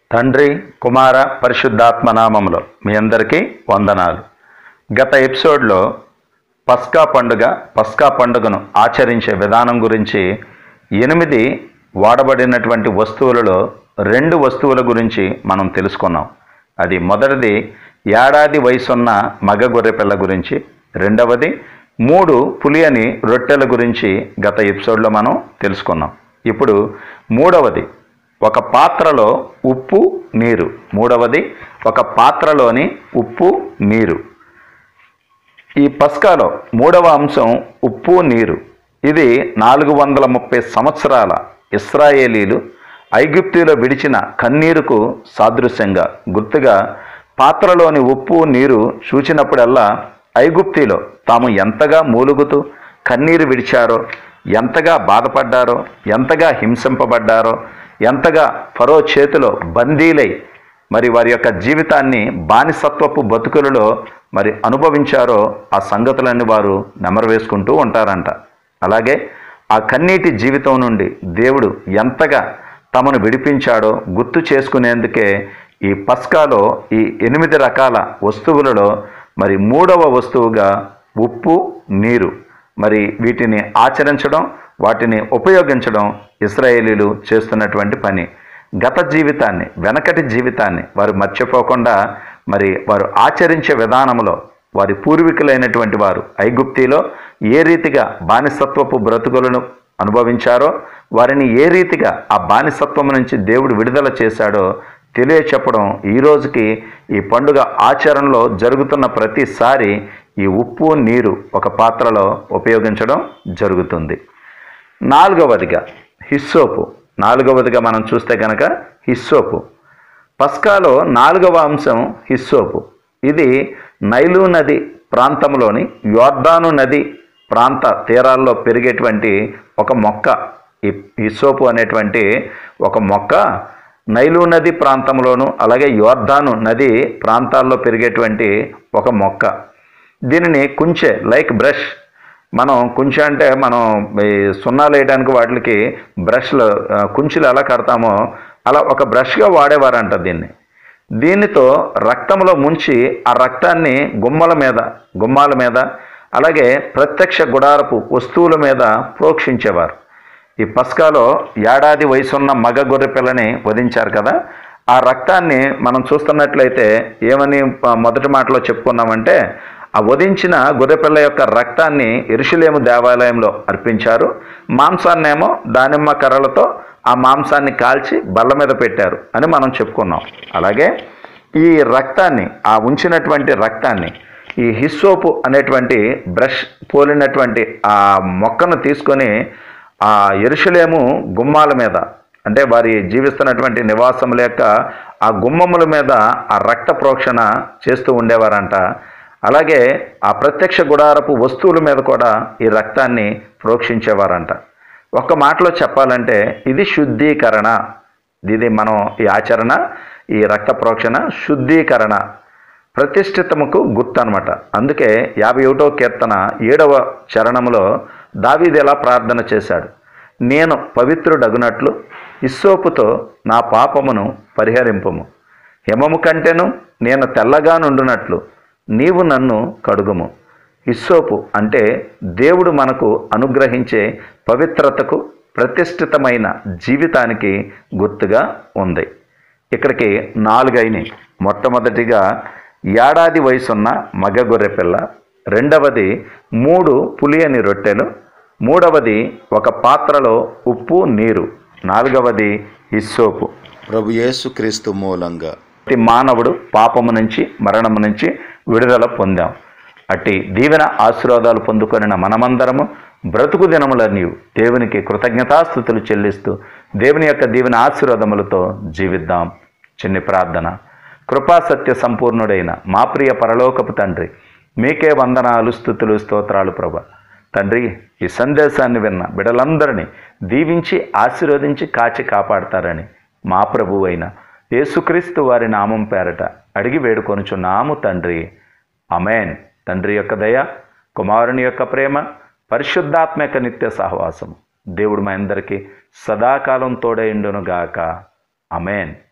తండ్రి కుమార పరిశుద్ధాత్మ నామములో మీ అందరికీ వందనాలు గత ఎపిసోడ్లో పస్కా పండుగ పస్కా పండుగను ఆచరించే విధానం గురించి ఎనిమిది వాడబడినటువంటి వస్తువులలో రెండు వస్తువుల గురించి మనం తెలుసుకున్నాం అది మొదటిది ఏడాది వయసున్న మగ గొర్రెపిల్ల గురించి రెండవది మూడు పులియని రొట్టెల గురించి గత ఎపిసోడ్లో మనం తెలుసుకున్నాం ఇప్పుడు మూడవది ఒక పాత్రలో ఉప్పు నీరు మూడవది ఒక పాత్రలోని ఉప్పు నీరు ఈ పస్కాలో మూడవ అంశం ఉప్పు నీరు ఇది నాలుగు వందల ముప్పై సంవత్సరాల ఇస్రాయేలీలు ఐగుప్తులో విడిచిన కన్నీరుకు సాదృశ్యంగా గుర్తుగా పాత్రలోని ఉప్పు నీరు చూచినప్పుడల్లా ఐగుప్తిలో తాము ఎంతగా మూలుగుతూ కన్నీరు విడిచారో ఎంతగా బాధపడ్డారో ఎంతగా హింసింపబడ్డారో ఎంతగా ఫరో చేతిలో బందీలై మరి వారి యొక్క జీవితాన్ని బానిసత్వపు బతుకులలో మరి అనుభవించారో ఆ సంగతులన్నీ వారు నెమరు వేసుకుంటూ ఉంటారంట అలాగే ఆ కన్నీటి జీవితం నుండి దేవుడు ఎంతగా తమను విడిపించాడో గుర్తు చేసుకునేందుకే ఈ పస్కాలో ఈ ఎనిమిది రకాల వస్తువులలో మరి మూడవ వస్తువుగా ఉప్పు నీరు మరి వీటిని ఆచరించడం వాటిని ఉపయోగించడం ఇస్రాయేలీలు చేస్తున్నటువంటి పని గత జీవితాన్ని వెనకటి జీవితాన్ని వారు మర్చిపోకుండా మరి వారు ఆచరించే విధానంలో వారి పూర్వీకులైనటువంటి వారు ఐగుప్తిలో ఏ రీతిగా బానిసత్వపు బ్రతుకులను అనుభవించారో వారిని ఏ రీతిగా ఆ బానిసత్వం నుంచి దేవుడు విడుదల చేశాడో తెలియచెప్పడం ఈ రోజుకి ఈ పండుగ ఆచరణలో జరుగుతున్న ప్రతిసారి ఈ ఉప్పు నీరు ఒక పాత్రలో ఉపయోగించడం జరుగుతుంది నాలుగవదిగా హిస్సోపు నాలుగవదిగా మనం చూస్తే కనుక హిస్సోపు పస్కాలో నాలుగవ అంశం హిస్సోపు ఇది నైలు నది ప్రాంతంలోని యోర్దాను నది ప్రాంత తీరాల్లో పెరిగేటువంటి ఒక మొక్క ఈ హిస్సోపు అనేటువంటి ఒక మొక్క నైలు నది ప్రాంతంలోను అలాగే యోర్దాను నది ప్రాంతాల్లో పెరిగేటువంటి ఒక మొక్క దీనిని కుంచె లైక్ బ్రష్ మనం కుంచె అంటే మనం ఈ సున్నాలు వేయడానికి వాటికి బ్రష్లు ఆ, కుంచులు ఎలా కడతామో అలా ఒక బ్రష్గా వాడేవారంట దీన్ని దీనితో రక్తంలో ముంచి ఆ రక్తాన్ని గుమ్మల మీద గుమ్మాల మీద అలాగే ప్రత్యక్ష గుడారపు వస్తువుల మీద ప్రోక్షించేవారు ఈ పస్కాలో ఏడాది వయసున్న మగ గొర్రె పిల్లని వధించారు కదా ఆ రక్తాన్ని మనం చూస్తున్నట్లయితే ఏమని ప- మొదటి మాటలో చెప్పుకున్నామంటే ఆ వధించిన గొర్రెపిల్ల యొక్క రక్తాన్ని ఎరుషులేము దేవాలయంలో అర్పించారు మాంసాన్నేమో దానిమ్మ కర్రలతో ఆ మాంసాన్ని కాల్చి బల్ల మీద పెట్టారు అని మనం చెప్పుకున్నాం అలాగే ఈ రక్తాన్ని ఆ ఉంచినటువంటి రక్తాన్ని ఈ హిస్సోపు అనేటువంటి బ్రష్ పోలినటువంటి ఆ మొక్కను తీసుకొని ఆ ఎరుషులేము గుమ్మాల మీద అంటే వారి జీవిస్తున్నటువంటి నివాసముల యొక్క ఆ గుమ్మముల మీద ఆ రక్త ప్రోక్షణ చేస్తూ ఉండేవారంట అలాగే ఆ ప్రత్యక్ష గుడారపు వస్తువుల మీద కూడా ఈ రక్తాన్ని ప్రోక్షించేవారంట ఒక్క మాటలో చెప్పాలంటే ఇది శుద్ధీకరణ ఇది మనం ఈ ఆచరణ ఈ రక్త ప్రోక్షణ శుద్ధీకరణ ప్రతిష్ఠితముకు గుర్తు అనమాట అందుకే యాభై ఒకటో కీర్తన ఏడవ చరణములో దావీదు ఎలా ప్రార్థన చేశాడు నేను పవిత్రుడగునట్లు ఇస్సోపుతో నా పాపమును పరిహరింపము హిమము కంటేను నేను తెల్లగా నుండునట్లు నీవు నన్ను కడుగుము ఇస్సోపు అంటే దేవుడు మనకు అనుగ్రహించే పవిత్రతకు ప్రతిష్ఠితమైన జీవితానికి గుర్తుగా ఉంది ఇక్కడికి నాలుగైనవి మొట్టమొదటిగా ఏడాది వయసున్న మగ గొర్రె పిల్ల రెండవది మూడు పులియని రొట్టెలు మూడవది ఒక పాత్రలో ఉప్పు నీరు నాలుగవది ఇస్సోపు ప్రభు యేసుక్రీస్తు మూలంగా ప్రతి మానవుడు పాపము నుంచి మరణము నుంచి విడుదల పొందాం అట్టి దీవెన ఆశీర్వాదాలు పొందుకొనిన మనమందరము బ్రతుకు దినములన్నీ దేవునికి కృతజ్ఞతాస్థుతులు చెల్లిస్తూ దేవుని యొక్క దీవెన ఆశీర్వాదములతో జీవిద్దాం చిన్ని ప్రార్థన కృపా సత్య సంపూర్ణుడైన మా ప్రియ పరలోకపు తండ్రి మీకే వందనాలు స్థుతులు స్తోత్రాలు ప్రభ తండ్రి ఈ సందేశాన్ని విన్న బిడలందరినీ దీవించి ఆశీర్వదించి కాచి కాపాడతారని మా ప్రభు అయిన యేసుక్రీస్తు వారి నామం పేరట అడిగి వేడుకొనుచున్నాము తండ్రి అమేన్ తండ్రి యొక్క దయ కుమారుని యొక్క ప్రేమ పరిశుద్ధాత్మ యొక్క నిత్య సహవాసం దేవుడు మా అందరికీ సదాకాలం తోడైండునుగాక అమేన్